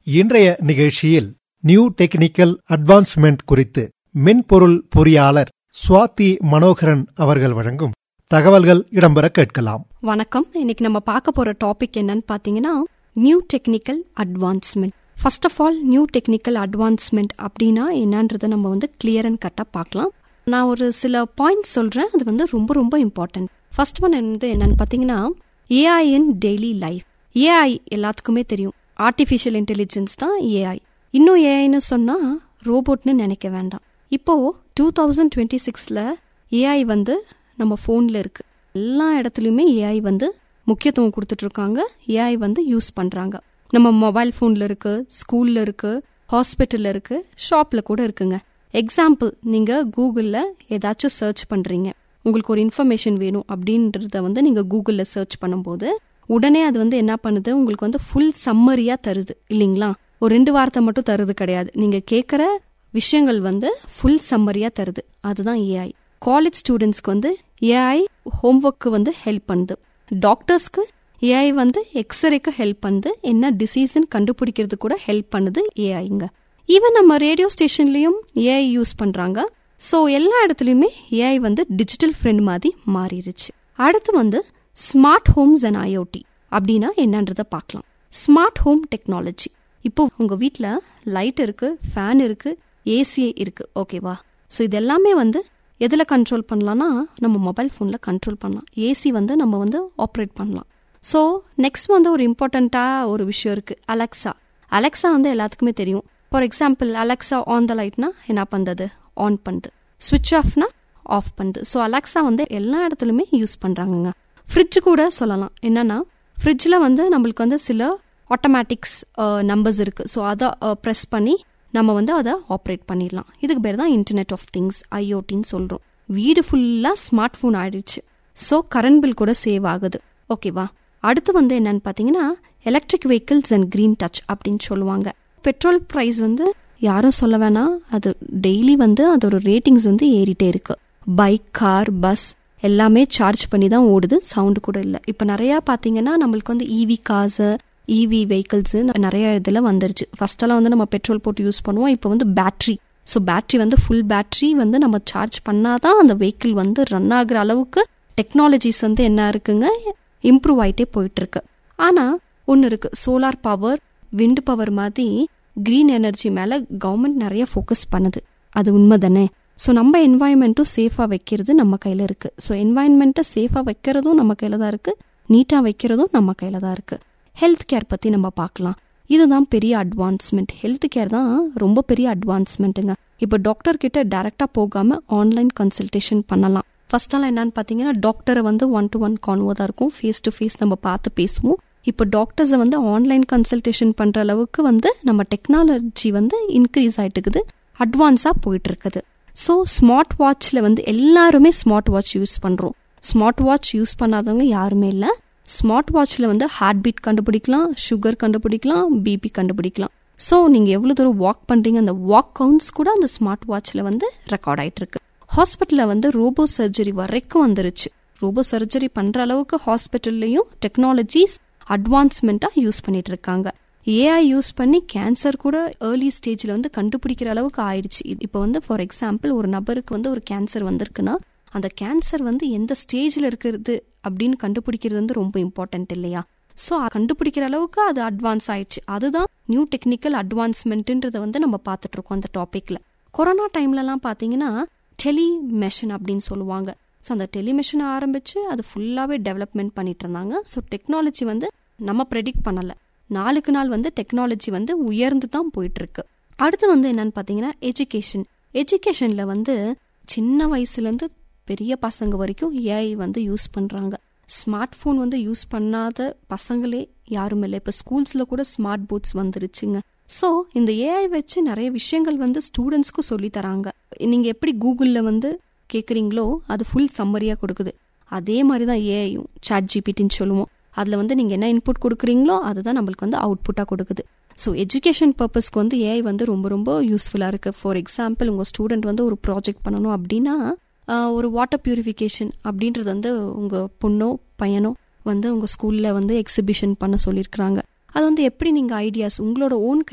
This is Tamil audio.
இன்றைய நிகழ்ச்சியில் நியூ டெக்னிக்கல் அட்வான்ஸ்மெண்ட் குறித்து மென்பொருள் பொறியாளர் சுவாதி மனோகரன் அவர்கள் வழங்கும் தகவல்கள் இடம்பெற கேட்கலாம் வணக்கம் இன்னைக்கு நம்ம பார்க்க போற டாபிக் என்னன்னு பாத்தீங்கன்னா new technical advancement first of all new technical advancement அப்படின்னா என்னன்றதை நம்ம வந்து கிளியர் அண்ட் கட்டாக பார்க்கலாம் நான் ஒரு சில பாயிண்ட்ஸ் சொல்றேன் அது வந்து ரொம்ப ரொம்ப இம்பார்ட்டன்ட் ஃபர்ஸ்ட் ஒன் வந்து என்னன்னு பார்த்தீங்கன்னா AI in daily life AI எல்லாத்துக்குமே தெரியும் ஆர்டிஃபிஷியல் இன்டெலிஜென்ஸ் தான் ஏஐ இன்னும் ஏஐன்னு சொன்னா ரோபோட்னு நினைக்க வேண்டாம் இப்போ டூ தௌசண்ட் டுவெண்ட்டி சிக்ஸ்ல ஏஐ வந்து நம்ம ஃபோனில் இருக்கு எல்லா இடத்துலையுமே ஏஐ வந்து முக்கியத்துவம் கொடுத்துட்டு இருக்காங்க ஏஐ வந்து யூஸ் பண்றாங்க நம்ம மொபைல் ஃபோன்ல இருக்கு ஸ்கூல்ல இருக்கு ஹாஸ்பிட்டல்ல இருக்கு ஷாப்ல கூட இருக்குங்க எக்ஸாம்பிள் நீங்க கூகுள்ல ஏதாச்சும் சர்ச் பண்றீங்க உங்களுக்கு ஒரு இன்ஃபர்மேஷன் வேணும் அப்படின்றத வந்து நீங்க கூகுள்ல சர்ச் பண்ணும்போது உடனே அது வந்து என்ன பண்ணுது உங்களுக்கு வந்து ஃபுல் சம்மரியா தருது இல்லைங்களா ஒரு ரெண்டு வார்த்தை மட்டும் தருது கிடையாது நீங்க கேட்குற விஷயங்கள் வந்து ஃபுல் சம்மரியா தருது அதுதான் ஏஐ காலேஜ் ஸ்டூடெண்ட்ஸ்க்கு வந்து ஏஐ ஹோம்ஒர்க்கு வந்து ஹெல்ப் பண்ணுது டாக்டர்ஸ்க்கு ஏஐ வந்து எக்ஸ்ரேக்கு ஹெல்ப் பண்ணுது என்ன டிசீஸ்ன்னு கண்டுபிடிக்கிறது கூட ஹெல்ப் பண்ணுது ஏஐங்க ஈவன் நம்ம ரேடியோ ஸ்டேஷன்லயும் ஏஐ யூஸ் பண்றாங்க ஸோ எல்லா இடத்துலையுமே ஏஐ வந்து டிஜிட்டல் ஃப்ரெண்ட் மாதிரி மாறிடுச்சு அடுத்து வந்து ஸ்மார்ட் ஹோம்ஸ் அண்ட் ஐஓடி அப்படின்னா என்னன்றத பார்க்கலாம் ஸ்மார்ட் ஹோம் டெக்னாலஜி இப்போ உங்க வீட்டில் லைட் இருக்கு ஃபேன் இருக்கு ஏசி இருக்கு ஓகேவா ஸோ இது எல்லாமே வந்து எதில் கண்ட்ரோல் பண்ணலாம்னா நம்ம மொபைல் ஃபோனில் கண்ட்ரோல் பண்ணலாம் ஏசி வந்து நம்ம வந்து ஆப்ரேட் பண்ணலாம் ஸோ நெக்ஸ்ட் வந்து ஒரு இம்பார்ட்டண்ட்டாக ஒரு விஷயம் இருக்குது அலெக்ஸா அலெக்ஸா வந்து எல்லாத்துக்குமே தெரியும் for example Alexa on the லைட்னா என்ன பண்ணுறது ஆன் பண்ணுது சுவிட்ச் ஆஃப்னா ஆஃப் பண்ணுது ஸோ அலெக்ஸா வந்து எல்லா இடத்துலையுமே யூஸ் பண்ணுறாங்கங்க ஃப்ரிட்ஜ் கூட சொல்லலாம் என்னன்னா ஃப்ரிட்ஜில் வந்து நம்மளுக்கு வந்து சில ஆட்டோமேட்டிக்ஸ் நம்பர்ஸ் இருக்குது ஸோ அதை ப்ரெஸ் பண்ணி நம்ம வந்து அதை ஆப்ரேட் பண்ணிடலாம் இதுக்கு பேர் தான் இன்டர்நெட் ஆஃப் திங்ஸ் ஐஓடின்னு சொல்கிறோம் வீடு ஃபுல்லாக ஸ்மார்ட் ஃபோன் ஆயிடுச்சு ஸோ கரண்ட் பில் கூட சேவ் ஆகுது ஓகேவா அடுத்து வந்து என்னன்னு பார்த்தீங்கன்னா electric vehicles and green touch அப்படின்னு சொல்லுவாங்க பெட்ரோல் ப்ரைஸ் வந்து யாரும் சொல்ல வேணாம் அது டெய்லி வந்து அதோட ரேட்டிங்ஸ் வந்து ஏறிட்டே இருக்கு பைக் கார் பஸ் எல்லாமே சார்ஜ் பண்ணி தான் ஓடுது சவுண்டு கூட இல்லை இப்போ நிறையா பார்த்தீங்கன்னா நம்மளுக்கு வந்து இவி காசு இவி வெஹிக்கிள்ஸ் நிறைய இதில் வந்துருச்சு ஃபர்ஸ்டெல்லாம் வந்து நம்ம பெட்ரோல் போட்டு யூஸ் பண்ணுவோம் இப்போ வந்து பேட்ரி ஸோ பேட்ரி வந்து ஃபுல் பேட்ரி வந்து நம்ம சார்ஜ் பண்ணாதான் அந்த வெஹிக்கிள் வந்து ரன் ஆகுற அளவுக்கு டெக்னாலஜிஸ் வந்து என்ன இருக்குங்க இம்ப்ரூவ் ஆகிட்டே போயிட்டு இருக்கு ஆனால் ஒன்று இருக்கு சோலார் பவர் விண்ட் பவர் மாதிரி கிரீன் எனர்ஜி மேலே கவர்மெண்ட் நிறைய ஃபோக்கஸ் பண்ணுது அது உண்மை தானே ஸோ நம்ம என்வாயன்மெண்ட்டும் சேஃபாக வைக்கிறது நம்ம கையில் இருக்கு ஸோ என்வாயன்மெண்ட்டை சேஃபாக வைக்கிறதும் நம்ம கையில் தான் இருக்கு நீட்டாக வைக்கிறதும் நம்ம கையில் தான் இருக்கு ஹெல்த் கேர் பற்றி நம்ம பார்க்கலாம் இதுதான் பெரிய அட்வான்ஸ்மெண்ட் ஹெல்த் கேர் தான் ரொம்ப பெரிய அட்வான்ஸ்மெண்ட்டுங்க இப்போ டாக்டர் கிட்ட டைரக்டாக போகாமல் ஆன்லைன் கன்சல்டேஷன் பண்ணலாம் ஃபர்ஸ்டெல்லாம் என்னன்னு பார்த்தீங்கன்னா டாக்டரை வந்து ஒன் டு ஒன் கான்வோ தான் இருக்கும் ஃபேஸ் டு ஃபேஸ் நம்ம பார்த்து பேசுவோம் இப்போ டாக்டர்ஸை வந்து ஆன்லைன் கன்சல்டேஷன் பண்ணுற அளவுக்கு வந்து நம்ம டெக்னாலஜி வந்து இன்க்ரீஸ் ஆகிட்டு இருக்குது அட்வான்ஸாக போயிட்டு இருக்குது ஸோ ஸ்மார்ட் வாட்சில் வந்து எல்லாருமே ஸ்மார்ட் வாட்ச் யூஸ் பண்ணுறோம் ஸ்மார்ட் வாட்ச் யூஸ் பண்ணாதவங்க யாருமே இல்லை ஸ்மார்ட் வாட்சில் வந்து ஹார்ட் பீட் கண்டுபிடிக்கலாம் சுகர் கண்டுபிடிக்கலாம் பிபி கண்டுபிடிக்கலாம் ஸோ நீங்கள் எவ்வளோ தூரம் வாக் பண்ணுறீங்க அந்த வாக் கவுண்ட்ஸ் கூட அந்த ஸ்மார்ட் வாட்சில் வந்து ரெக்கார்ட் ஆகிட்டு இருக்கு ஹாஸ்பிட்டலில் வந்து ரோபோ சர்ஜரி வரைக்கும் வந்துருச்சு ரோபோ சர்ஜரி பண்ணுற அளவுக்கு ஹாஸ்பிட்டல்லையும் டெக்னாலஜிஸ் அட்வான்ஸ்மெண்ட்டாக யூஸ் பண்ணிட்டு இருக்காங்க ஏஐ யூஸ் பண்ணி கேன்சர் கூட ஏர்லி ஸ்டேஜில் வந்து கண்டுபிடிக்கிற அளவுக்கு ஆயிடுச்சு இப்போ வந்து ஃபார் எக்ஸாம்பிள் ஒரு நபருக்கு வந்து ஒரு கேன்சர் வந்திருக்குன்னா அந்த கேன்சர் வந்து எந்த ஸ்டேஜில் இருக்கிறது அப்படின்னு கண்டுபிடிக்கிறது வந்து ரொம்ப இம்பார்ட்டன்ட் இல்லையா ஸோ கண்டுபிடிக்கிற அளவுக்கு அது அட்வான்ஸ் ஆயிடுச்சு அதுதான் நியூ டெக்னிக்கல் அட்வான்ஸ்மெண்ட்டுன்றதை வந்து நம்ம பார்த்துட்டு இருக்கோம் அந்த டாப்பிக்கில் கொரோனா டைம்லலாம் பார்த்தீங்கன்னா டெலிமெஷன் அப்படின்னு சொல்லுவாங்க ஸோ அந்த டெலிமெஷன் ஆரம்பிச்சு அது ஃபுல்லாகவே டெவலப்மெண்ட் பண்ணிட்டு இருந்தாங்க ஸோ டெக்னாலஜி வந்து நம்ம ப்ரெடிக்ட் பண்ணலை நாளுக்கு நாள் வந்து டெக்னாலஜி வந்து உயர்ந்து தான் போயிட்டு இருக்கு அடுத்து வந்து என்னன்னு பார்த்தீங்கன்னா எஜுகேஷன் எஜுகேஷனில் வந்து சின்ன வயசுலேருந்து பெரிய பசங்க வரைக்கும் ஏஐ வந்து யூஸ் பண்ணுறாங்க ஸ்மார்ட் ஃபோன் வந்து யூஸ் பண்ணாத பசங்களே யாரும் இல்லை இப்போ ஸ்கூல்ஸில் கூட ஸ்மார்ட் போர்ட்ஸ் வந்துருச்சுங்க ஸோ இந்த ஏஐ வச்சு நிறைய விஷயங்கள் வந்து ஸ்டூடெண்ட்ஸ்க்கும் சொல்லி தராங்க நீங்கள் எப்படி கூகுளில் வந்து கேட்குறீங்களோ அது ஃபுல் சம்மரியாக கொடுக்குது அதே மாதிரி தான் ஏஐயும் சாட் ஜிபிடின்னு சொல்லுவோம் அதில் வந்து நீங்கள் என்ன இன்புட் கொடுக்குறீங்களோ அதுதான் நம்மளுக்கு வந்து அவுட்புட்டாக கொடுக்குது ஸோ எஜுகேஷன் பர்பஸ்க்கு வந்து ஏஐ வந்து ரொம்ப ரொம்ப யூஸ்ஃபுல்லாக இருக்குது ஃபார் எக்ஸாம்பிள் உங்கள் ஸ்டூடெண்ட் வந்து ஒரு ப்ராஜெக்ட் பண்ணணும் அப்படின்னா ஒரு வாட்டர் பியூரிஃபிகேஷன் அப்படின்றது வந்து உங்கள் பொண்ணோ பையனோ வந்து உங்கள் ஸ்கூலில் வந்து எக்ஸிபிஷன் பண்ண சொல்லியிருக்கிறாங்க அது வந்து எப்படி நீங்கள் ஐடியாஸ் உங்களோட ஓன்